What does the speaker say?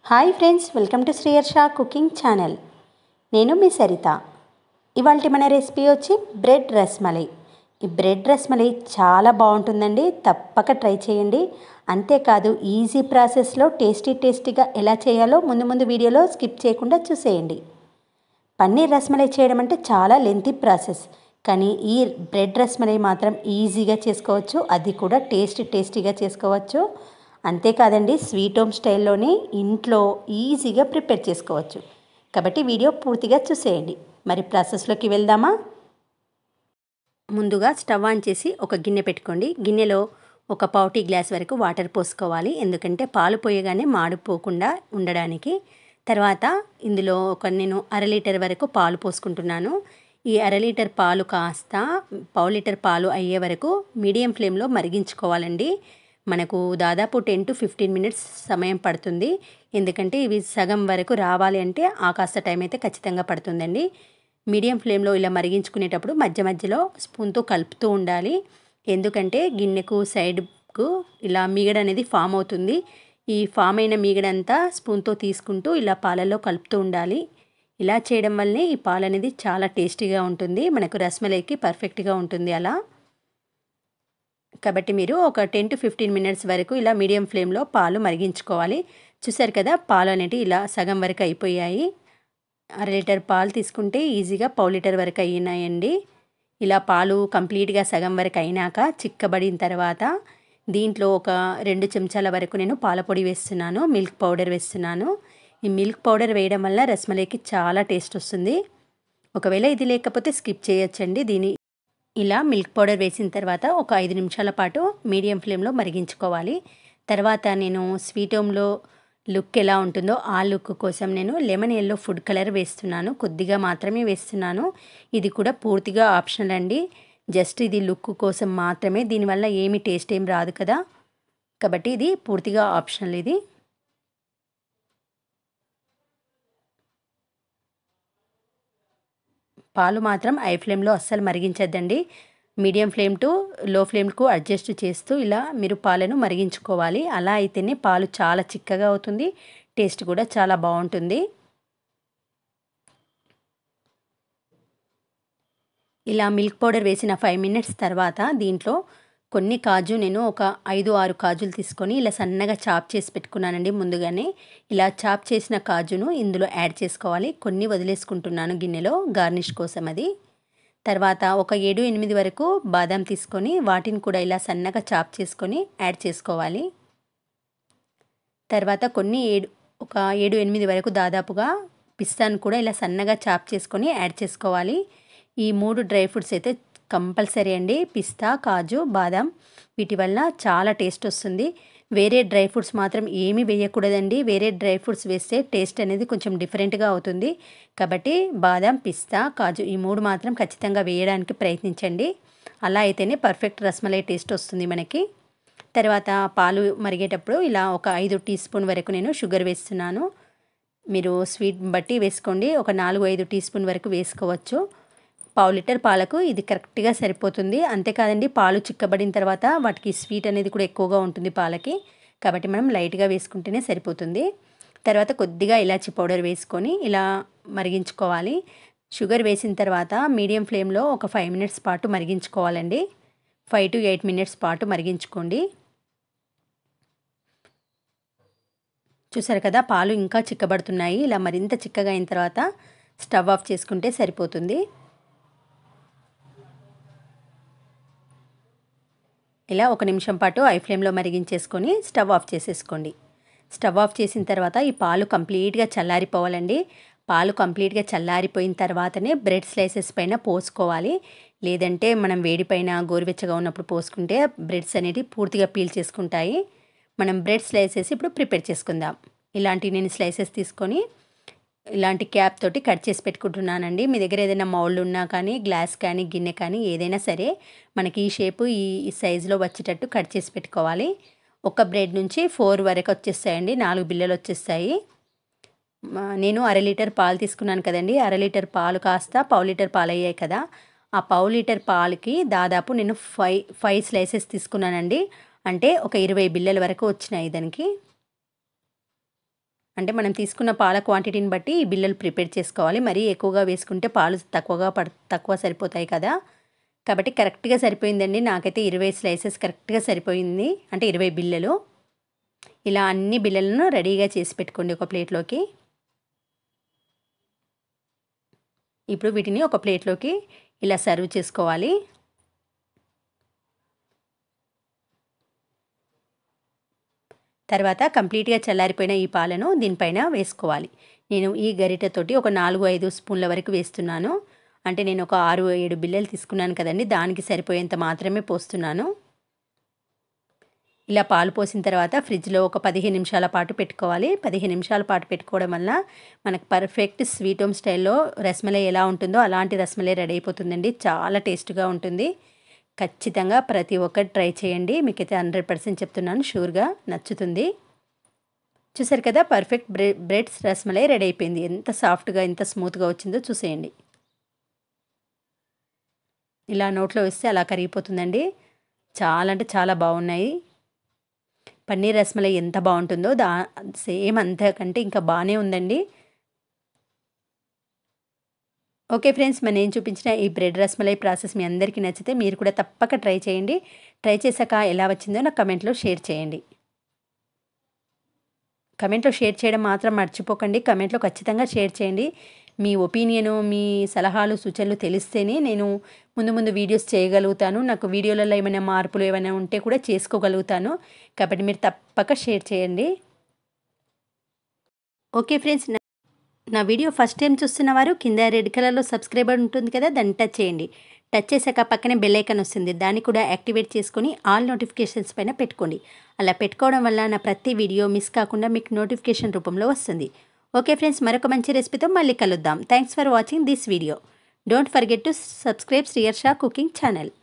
hi friends welcome to Sriyarsha cooking channel నేను మీ సరిత ఇవాళ మన రెసిపీ వచ్చి బ్రెడ్ రస్మలై ఈ బ్రెడ్ రస్మలై చాలా బాగుంటుందండి తప్పక ట్రై చేయండి అంతేకాదు ఈజీ ప్రాసెస్లో టేస్టీ టేస్టీగా ఎలా చేయాలో ముందు ముందు వీడియోలో స్కిప్ చేయకుండా చూసేయండి పన్నీర్ రస్మలై చేయడం అంటే చాలా లెంతీ ప్రాసెస్ కానీ ఈ బ్రెడ్ రస్మలై మాత్రం ఈజీగా చేసుకోవచ్చు అది కూడా టేస్టీ టేస్టీగా చేసుకోవచ్చు అంతేకాదండి స్వీట్ హోమ్ స్టైల్లోనే ఇంట్లో ఈజీగా ప్రిపేర్ చేసుకోవచ్చు కాబట్టి వీడియో పూర్తిగా చూసేయండి మరి ప్రాసెస్లోకి వెళ్దామా ముందుగా స్టవ్ ఆన్ చేసి ఒక గిన్నె పెట్టుకోండి గిన్నెలో ఒక పావు టీ గ్లాస్ వరకు వాటర్ పోసుకోవాలి ఎందుకంటే పాలు పోయగానే మాడిపోకుండా ఉండడానికి తర్వాత ఇందులో ఒక నేను అర లీటర్ వరకు పాలు పోసుకుంటున్నాను ఈ అర లీటర్ పాలు కాస్త పావు లీటర్ పాలు అయ్యే వరకు మీడియం ఫ్లేమ్లో మరిగించుకోవాలండి మనకు దాదాపు టెన్ టు ఫిఫ్టీన్ మినిట్స్ సమయం పడుతుంది ఎందుకంటే ఇవి సగం వరకు రావాలి అంటే ఆ కాస్త టైం అయితే ఖచ్చితంగా పడుతుందండి మీడియం ఫ్లేమ్లో ఇలా మరిగించుకునేటప్పుడు మధ్య మధ్యలో స్పూన్తో కలుపుతూ ఉండాలి ఎందుకంటే గిన్నెకు సైడ్కు ఇలా మీగడ అనేది ఫామ్ అవుతుంది ఈ ఫామ్ అయిన మీగడంతా స్పూన్తో తీసుకుంటూ ఇలా పాలల్లో కలుపుతూ ఉండాలి ఇలా చేయడం వల్లనే ఈ పాలు అనేది చాలా టేస్టీగా ఉంటుంది మనకు రస్మలైకి పర్ఫెక్ట్గా ఉంటుంది అలా కాబట్టి మీరు ఒక టెన్ టు ఫిఫ్టీన్ మినిట్స్ వరకు ఇలా మీడియం ఫ్లేమ్లో పాలు మరిగించుకోవాలి చూసారు కదా పాలు అనేవి ఇలా సగం వరకు అయిపోయాయి అర లీటర్ పాలు తీసుకుంటే ఈజీగా పావు లీటర్ వరకు అయినాయండి ఇలా పాలు కంప్లీట్గా సగం వరకు అయినాక చిక్కబడిన తర్వాత దీంట్లో ఒక రెండు చెంచాల వరకు నేను పాల పొడి వేస్తున్నాను మిల్క్ పౌడర్ వేస్తున్నాను ఈ మిల్క్ పౌడర్ వేయడం వల్ల రస్మలైకి చాలా టేస్ట్ వస్తుంది ఒకవేళ ఇది లేకపోతే స్కిప్ చేయొచ్చండి దీని ఇలా మిల్క్ పౌడర్ వేసిన తర్వాత ఒక ఐదు నిమిషాల పాటు మీడియం ఫ్లేమ్లో మరిగించుకోవాలి తర్వాత నేను స్వీట్ హోమ్లో లుక్ ఎలా ఉంటుందో ఆ లుక్ కోసం నేను లెమన్ ఎల్లో ఫుడ్ కలర్ వేస్తున్నాను కొద్దిగా మాత్రమే వేస్తున్నాను ఇది కూడా పూర్తిగా ఆప్షనల్ అండి జస్ట్ ఇది లుక్ కోసం మాత్రమే దీనివల్ల ఏమి టేస్ట్ ఏం రాదు కదా కాబట్టి ఇది పూర్తిగా ఆప్షనల్ ఇది పాలు మాత్రం ఐ ఫ్లేమ్లో అస్సలు మరిగించద్దండి మీడియం ఫ్లేమ్ టు లో ఫ్లేమ్కు అడ్జస్ట్ చేస్తూ ఇలా మీరు పాలను మరిగించుకోవాలి అలా అయితేనే పాలు చాలా చిక్కగా అవుతుంది టేస్ట్ కూడా చాలా బాగుంటుంది ఇలా మిల్క్ పౌడర్ వేసిన ఫైవ్ మినిట్స్ తర్వాత దీంట్లో కొన్ని కాజు నేను ఒక ఐదు ఆరు కాజులు తీసుకొని ఇలా సన్నగా చాప్ చేసి పెట్టుకున్నానండి ముందుగానే ఇలా చాప్ చేసిన కాజును ఇందులో యాడ్ చేసుకోవాలి కొన్ని వదిలేసుకుంటున్నాను గిన్నెలో గార్నిష్ కోసం అది తర్వాత ఒక ఏడు ఎనిమిది వరకు బాదం తీసుకొని వాటిని కూడా ఇలా సన్నగా చాప్ చేసుకొని యాడ్ చేసుకోవాలి తర్వాత కొన్ని ఏడు ఒక ఏడు ఎనిమిది వరకు దాదాపుగా పిస్తాను కూడా ఇలా సన్నగా చాప్ చేసుకొని యాడ్ చేసుకోవాలి ఈ మూడు డ్రై ఫ్రూట్స్ అయితే కంపల్సరీ అండి పిస్తా కాజు బాదం వీటి వల్ల చాలా టేస్ట్ వస్తుంది వేరే డ్రై ఫ్రూట్స్ మాత్రం ఏమీ వేయకూడదండి వేరే డ్రై ఫ్రూట్స్ వేస్తే టేస్ట్ అనేది కొంచెం డిఫరెంట్గా అవుతుంది కాబట్టి బాదం పిస్తా కాజు ఈ మూడు మాత్రం ఖచ్చితంగా వేయడానికి ప్రయత్నించండి అలా అయితేనే పర్ఫెక్ట్ రస్మలై టేస్ట్ వస్తుంది మనకి తర్వాత పాలు మరిగేటప్పుడు ఇలా ఒక ఐదు టీ స్పూన్ వరకు నేను షుగర్ వేస్తున్నాను మీరు స్వీట్ బట్టి వేసుకోండి ఒక నాలుగు ఐదు టీ స్పూన్ వరకు వేసుకోవచ్చు పావు లీటర్ పాలకు ఇది కరెక్ట్గా సరిపోతుంది అంతేకాదండి పాలు చిక్కబడిన తర్వాత వాటికి స్వీట్ అనేది కూడా ఎక్కువగా ఉంటుంది పాలకి కాబట్టి మనం లైట్గా వేసుకుంటేనే సరిపోతుంది తర్వాత కొద్దిగా ఇలాచి పౌడర్ వేసుకొని ఇలా మరిగించుకోవాలి షుగర్ వేసిన తర్వాత మీడియం ఫ్లేమ్లో ఒక ఫైవ్ మినిట్స్ పాటు మరిగించుకోవాలండి ఫైవ్ టు ఎయిట్ మినిట్స్ పాటు మరిగించుకోండి చూసారు కదా పాలు ఇంకా చిక్కబడుతున్నాయి ఇలా మరింత చిక్కగా అయిన తర్వాత స్టవ్ ఆఫ్ చేసుకుంటే సరిపోతుంది ఇలా ఒక నిమిషం పాటు ఐ ఫ్లేమ్లో మరిగించేసుకొని స్టవ్ ఆఫ్ చేసేసుకోండి స్టవ్ ఆఫ్ చేసిన తర్వాత ఈ పాలు కంప్లీట్గా చల్లారిపోవాలండి పాలు కంప్లీట్గా చల్లారిపోయిన తర్వాతనే బ్రెడ్ స్లైసెస్ పైన పోసుకోవాలి లేదంటే మనం వేడిపైన గోరువెచ్చగా ఉన్నప్పుడు పోసుకుంటే బ్రెడ్స్ అనేవి పూర్తిగా పీల్ చేసుకుంటాయి మనం బ్రెడ్ స్లైసెస్ ఇప్పుడు ప్రిపేర్ చేసుకుందాం ఇలాంటి నేను స్లైసెస్ తీసుకొని ఇలాంటి క్యాప్ తోటి కట్ చేసి పెట్టుకుంటున్నానండి మీ దగ్గర ఏదైనా మౌల్డ్ ఉన్నా కానీ గ్లాస్ కానీ గిన్నె కానీ ఏదైనా సరే మనకి ఈ షేపు ఈ సైజులో వచ్చేటట్టు కట్ చేసి పెట్టుకోవాలి ఒక బ్రెడ్ నుంచి ఫోర్ వరకు వచ్చేస్తాయండి నాలుగు బిల్లలు వచ్చేస్తాయి నేను అర లీటర్ పాలు తీసుకున్నాను కదండి అర లీటర్ పాలు కాస్త పావు లీటర్ పాలు అయ్యాయి కదా ఆ పావు లీటర్ పాలకి దాదాపు నేను ఫైవ్ ఫైవ్ స్లైసెస్ తీసుకున్నానండి అంటే ఒక ఇరవై బిల్లల వరకు వచ్చినాయి దానికి అంటే మనం తీసుకున్న పాల క్వాంటిటీని బట్టి ఈ బిళ్ళలు ప్రిపేర్ చేసుకోవాలి మరీ ఎక్కువగా వేసుకుంటే పాలు తక్కువగా పడ తక్కువ సరిపోతాయి కదా కాబట్టి కరెక్ట్గా సరిపోయిందండి నాకైతే ఇరవై స్లైసెస్ కరెక్ట్గా సరిపోయింది అంటే ఇరవై బిళ్ళలు ఇలా అన్ని బిళ్ళలను రెడీగా చేసి పెట్టుకోండి ఒక ప్లేట్లోకి ఇప్పుడు వీటిని ఒక ప్లేట్లోకి ఇలా సర్వ్ చేసుకోవాలి తర్వాత కంప్లీట్గా చల్లారిపోయిన ఈ పాలను దీనిపైన వేసుకోవాలి నేను ఈ గరిటెతోటి ఒక నాలుగు ఐదు స్పూన్ల వరకు వేస్తున్నాను అంటే నేను ఒక ఆరు ఏడు బిల్లలు తీసుకున్నాను కదండి దానికి సరిపోయేంత మాత్రమే పోస్తున్నాను ఇలా పాలు పోసిన తర్వాత ఫ్రిడ్జ్లో ఒక పదిహేను నిమిషాల పాటు పెట్టుకోవాలి పదిహేను నిమిషాల పాటు పెట్టుకోవడం వల్ల మనకు పర్ఫెక్ట్ స్వీట్ హోమ్ స్టైల్లో రసమలై ఎలా ఉంటుందో అలాంటి రసమలై రెడీ అయిపోతుందండి చాలా టేస్ట్గా ఉంటుంది ఖచ్చితంగా ప్రతి ఒక్కటి ట్రై చేయండి మీకైతే హండ్రెడ్ పర్సెంట్ చెప్తున్నాను షూర్గా నచ్చుతుంది చూసారు కదా perfect bread breads rasmalai ready అయిపోయింది ఎంత సాఫ్ట్గా ఎంత స్మూత్గా వచ్చిందో చూసేయండి ఇలా నోట్లో వేస్తే అలా కరిగిపోతుందండి చాలా అంటే చాలా బాగున్నాయి పన్నీర్ రసమలై ఎంత బాగుంటుందో దా సేమ్ అంతకంటే ఇంకా బాగానే ఉందండి ఓకే ఫ్రెండ్స్ మనం నేను చూపించిన ఈ బ్రెడ్ రసమలై ప్రాసెస్ మీ అందరికీ నచ్చితే మీరు కూడా తప్పక ట్రై చేయండి ట్రై చేశాక ఎలా వచ్చిందో నాకు కమెంట్లో షేర్ చేయండి కమెంట్లో షేర్ చేయడం మాత్రం మర్చిపోకండి కమెంట్లో ఖచ్చితంగా షేర్ చేయండి మీ ఒపీనియను మీ సలహాలు సూచనలు తెలిస్తేనే నేను ముందు ముందు వీడియోస్ చేయగలుగుతాను నాకు వీడియోలలో ఏమైనా మార్పులు ఏమైనా ఉంటే కూడా చేసుకోగలుగుతాను కాబట్టి మీరు తప్పక షేర్ చేయండి ఓకే ఫ్రెండ్స్ నా వీడియో ఫస్ట్ టైం చూస్తున్న వారు కింద రెడ్ కలర్లో సబ్స్క్రైబర్ ఉంటుంది కదా దాన్ని టచ్ చేయండి టచ్ చేశాక పక్కనే బెల్ ఐకాన్ వస్తుంది దాన్ని కూడా యాక్టివేట్ చేసుకొని ఆల్ నోటిఫికేషన్స్ పైన పెట్టుకోండి అలా పెట్టుకోవడం వల్ల నా ప్రతి వీడియో మిస్ కాకుండా మీకు నోటిఫికేషన్ రూపంలో వస్తుంది ఓకే ఫ్రెండ్స్ మరొక మంచి రెసిపీతో మళ్ళీ కలుద్దాం thanks for watching this video don't forget to subscribe Sriyarsha cooking channel